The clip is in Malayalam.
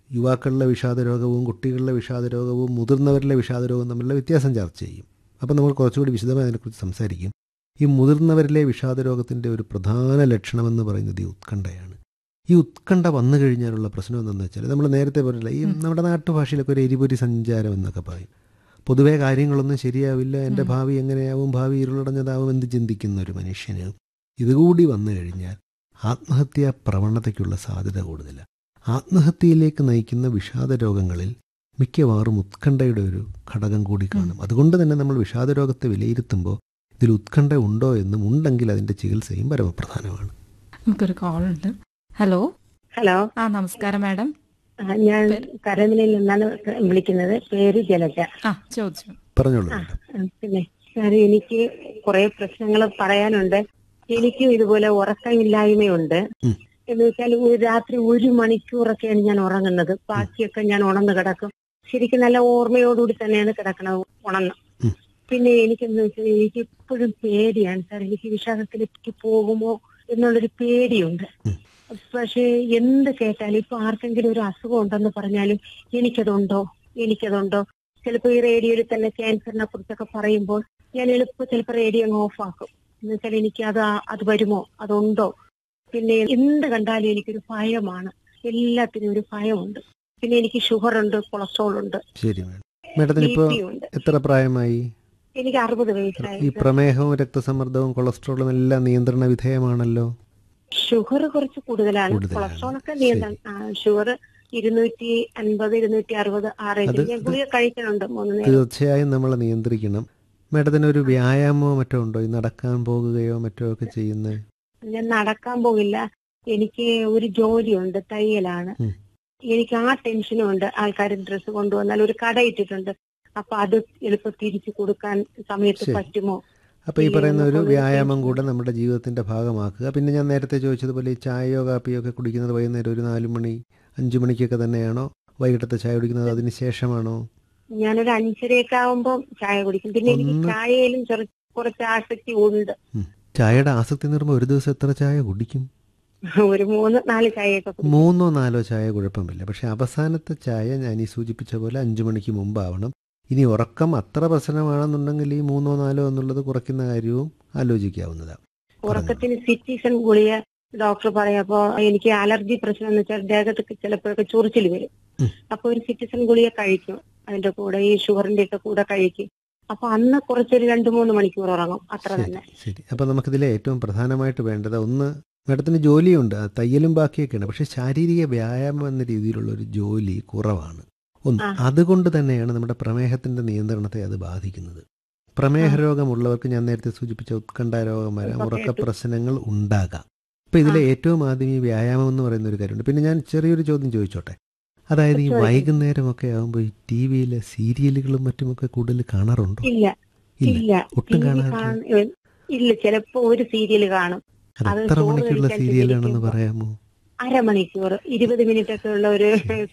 യുവാക്കളിലെ വിഷാദരോഗവും കുട്ടികളിലെ വിഷാദരോഗവും മുതിർന്നവരിലെ വിഷാദരോഗവും തമ്മിലുള്ള വ്യത്യാസം ചർച്ച ചെയ്യും അപ്പോൾ നമ്മൾ കുറച്ചുകൂടി വിശദമായി അതിനെക്കുറിച്ച് സംസാരിക്കും ഈ മുതിർന്നവരിലെ വിഷാദരോഗത്തിൻ്റെ ഒരു പ്രധാന ലക്ഷണമെന്ന് പറയുന്നത് ഈ ഉത്കണ്ഠയാണ് ഈ ഉത്കണ്ഠ വന്നു കഴിഞ്ഞാലുള്ള പ്രശ്നം എന്താണെന്ന് വെച്ചാൽ നമ്മൾ നേരത്തെ പറഞ്ഞില്ല ഈ നമ്മുടെ നാട്ടുഭാഷയിലൊക്കെ ഒരു എരിപൊരി സഞ്ചാരം എന്നൊക്കെ പറയും പൊതുവേ കാര്യങ്ങളൊന്നും ശരിയാവില്ല എൻ്റെ ഭാവി എങ്ങനെയാവും ഭാവി ഇരുളടഞ്ഞതാവും എന്ന് ചിന്തിക്കുന്ന ഒരു മനുഷ്യന് ഇതുകൂടി വന്നു കഴിഞ്ഞാൽ ആത്മഹത്യാ പ്രവണതയ്ക്കുള്ള സാധ്യത കൂടുതലാണ് ആത്മഹത്യയിലേക്ക് നയിക്കുന്ന വിഷാദ രോഗങ്ങളിൽ മിക്കവാറും ഉത്കണ്ഠയുടെ ഒരു ഘടകം കൂടി കാണും അതുകൊണ്ട് തന്നെ നമ്മൾ വിഷാദ രോഗത്തെ വിലയിരുത്തുമ്പോൾ ഇതിൽ ഉത്കണ്ഠ ഉണ്ടോ എന്നും ഉണ്ടെങ്കിൽ അതിൻ്റെ ചികിത്സയും പരമപ്രധാനമാണ് നമുക്കൊരു കോൾ ഉണ്ട് ഹലോ ഹലോ ആ നമസ്കാരം മാഡം ആ, ഞാൻ കരമനയിൽ നിന്നാണ് വിളിക്കുന്നത് പേര് ജലജ ആ ചോദിച്ചു പറഞ്ഞോളൂ ആ, മാഡം ആ, പിന്നെ സാർ എനിക്ക് കുറെ പ്രശ്നങ്ങൾ പറയാനുണ്ട് എനിക്കും ഇതുപോലെ ഉറക്കമില്ലായ്മയുണ്ട് ഉം. എന്ന് വെച്ചാൽ ഒരു രാത്രി ഒരു മണിക്കൂറൊക്കെയാണ് ഞാൻ ഉറങ്ങുന്നത് ബാക്കിയൊക്കെ ഞാൻ ഉണർന്ന് കിടക്കും ശരിക്കും നല്ല ഓർമ്മയോടുകൂടി തന്നെയാണ് കിടക്കണത് ഉണർന്ന് ഉം. പിന്നെ എനിക്കെന്ന് വെച്ചാൽ എനിക്ക് ഇപ്പോഴും പേടിയാണ് സാർ എനിക്ക് വിഷാദത്തിലേക്ക് പോകുമോ എന്നുള്ളൊരു പേടിയുണ്ട് ഉം. പക്ഷേ എന്ത് കേട്ടാലും ഇപ്പൊ ആർക്കെങ്കിലും ഒരു അസുഖം ഉണ്ടെന്ന് പറഞ്ഞാലും എനിക്കതുണ്ടോ എനിക്കതുണ്ടോ ചിലപ്പോ ഈ റേഡിയോയിൽ തന്നെ ക്യാൻസറിനെ കുറിച്ചൊക്കെ പറയുമ്പോൾ ഞാൻ എളുപ്പം ചിലപ്പോൾ റേഡിയോ അങ്ങ് ഓഫ് ആക്കും എന്ന് വെച്ചാൽ എനിക്ക് അത് ആ- അത് വരുമോ അതുണ്ടോ പിന്നെ എന്ത് കണ്ടാലും എനിക്കൊരു ഭയമാണ് എല്ലാത്തിനും ഒരു ഭയമുണ്ട് പിന്നെ എനിക്ക് ഷുഗർ ഉണ്ട് കൊളസ്ട്രോൾ ഉണ്ട് ശരി മാഡം മാഡത്തിന് ബി ഇപ്പോൾ പി ഉണ്ട് എത്ര പ്രായമായി എനിക്ക് അറുപത് ഈ വയസ്സായി പ്രമേഹവും രക്തസമ്മർദ്ദവും കൊളസ്ട്രോളും എല്ലാം നിയന്ത്രണ വിധേയമാണല്ലോ ഷുഗർ കുറച്ച് കൂടുതലാണ് കൂടുതലാണ്. കൊളസ്ട്രോൾ ഒക്കെ നിയന്ത്രണം ഷുഗർ ഇരുന്നൂറ്റി അൻപത് ഇരുന്നൂറ്റി അറുപത് ആ റേഞ്ചിൽ അത് ഞാൻ ഗുളിക കഴിക്കുന്നുണ്ട് മൂന്ന് നേരം തീർച്ചയായും നമ്മൾ നിയന്ത്രിക്കണം മാഡത്തിന് ഒരു വ്യായാമമോ മറ്റോ ഉണ്ടോ ഈ നടക്കാൻ പോകുകയോ മറ്റോ ഒക്കെ ചെയ്യുന്നത് ഞാൻ നടക്കാൻ പോകില്ല എനിക്ക് ഒരു ജോലിയുണ്ട് തയ്യലാണ് ഉം. എനിക്ക് ആ ടെൻഷനും ഉണ്ട് ആൾക്കാർ ഡ്രസ്സ് കൊണ്ടുവന്നാൽ ഒരു കട ഇട്ടിട്ടുണ്ട് അപ്പൊ അത് എളുപ്പം തിരിച്ചു കൊടുക്കാൻ സമയത്ത് ശരി. പറ്റുമോ അപ്പോൾ ഈ ഈ പറയുന്ന ഒരു നമുക്കൊരു വ്യായാമം ടെൻഷൻ. കൂടെ നമ്മുടെ ജീവിതത്തിന്റെ ഭാഗമാക്കുക പിന്നെ ഞാൻ നേരത്തെ ചോദിച്ചതുപോലെ ഈ ചായയോ കാപ്പിയോ ഒക്കെ കുടിക്കുന്നത് വൈകുന്നേരം ഒരു നാല് മണി അഞ്ചു മണിക്കൊക്കെ തന്നെയാണോ വൈകിട്ടത്തെ ചായ കുടിക്കുന്നത് അതിന് ശേഷമാണോ ഞാനൊരു അഞ്ചരയൊക്കെ ആവുമ്പോൾ ചായ കുടിക്കും പിന്നെ എനിക്ക് ഒന്ന് ചായയിലും ചെറു കുറച്ച് ആസക്തി ഉണ്ട് ഉം. ചായയുടെ ആസക്തി എന്ന് പറയുമ്പോൾ ഒരു ദിവസം എത്ര ചായ കുടിക്കും ഒരു മൂന്ന് നാല് ചായയൊക്കെ കുടിക്കും മൂന്നോ നാലോ ചായ കുഴപ്പമില്ല പക്ഷെ അവസാനത്തെ ചായ ഞാൻ ഈ സൂചിപ്പിച്ച പോലെ അഞ്ചു മണിക്ക് മുമ്പാവണം ഇനി ഉറക്കം അത്ര പ്രശ്നമാണെന്നുണ്ടെങ്കിൽ ഈ മൂന്നോ നാലോ എന്നുള്ളത് കുറയ്ക്കുന്ന കാര്യവും ആലോചിക്കാവുന്നതാണ് ഉറക്കത്തിന് സിറ്റിസൺ ഗുളിക ഡോക്ടർ പറയപ്പോ എനിക്ക് അലർജി പ്രശ്നം എന്ന് വെച്ചാൽ ദേഹത്തൊക്കെ ചിലപ്പോഴൊക്കെ ചൊറിച്ചിൽ വരും ഉം. അപ്പൊ ഒരു സിറ്റിസൺ ഗുളിക കഴിക്കും അതിന്റെ കൂടെ ഈ ഷുഗറിന്റെ ഒക്കെ കൂടെ കഴിക്കും അപ്പൊ അന്ന് കുറച്ചൊരു രണ്ടു മൂന്ന് മണിക്കൂർ ഉറങ്ങും അത്ര ശരി തന്നെ ശരി അപ്പം നമുക്കിതിലെ ഏറ്റവും പ്രധാനമായിട്ട് വേണ്ടത് ഒന്ന് മാഡത്തിന് ജോലിയുണ്ട് ആ തയ്യലും ബാക്കിയൊക്കെയാണ് പക്ഷെ ശാരീരിക വ്യായാമം എന്ന രീതിയിലുള്ള ഒരു ജോലി കുറവാണ് ഒന്ന് ആ. അതുകൊണ്ട് തന്നെയാണ് നമ്മുടെ പ്രമേഹത്തിന്റെ നിയന്ത്രണത്തെ അത് ബാധിക്കുന്നത് പ്രമേഹ ആ. രോഗമുള്ളവർക്ക് ഞാൻ നേരത്തെ സൂചിപ്പിച്ച ഉത്കണ്ഠ രോഗം വരാം ഇപ്പൊ ഉറക്ക കേട്ടു. പ്രശ്നങ്ങൾ ഉണ്ടാകാം അപ്പൊ ഇതിലെ ആ. ഏറ്റവും ആദ്യം ഈ വ്യായാമം എന്ന് പറയുന്ന ഒരു കാര്യമുണ്ട് പിന്നെ ഞാൻ ചെറിയൊരു ചോദ്യം ചോദിച്ചോട്ടെ അതായത് ഈ ചോദിക്കൂ. വൈകുന്നേരമൊക്കെ ആകുമ്പോൾ ഈ ടി വിയിലെ സീരിയലുകളും മറ്റുമൊക്കെ കൂടുതൽ കാണാറുണ്ടോ ഇല്ല ഇല്ല ഇല്ല ഒട്ടും TV കാണാറില്ല കാണ- ഇല്ല ചിലപ്പോ ഒരു സീരിയൽ കാണും അത് അത് എത്ര ചോറ് മണിക്കുള്ള കഴിക്കാൻ സീരിയലാണെന്ന് ചെന്നിരിക്കുമ്പോ. പറയാമോ അരമണിക്കൂർ ഇരുപത് മിനിറ്റ് ഒക്കെ ഉള്ള ഒരു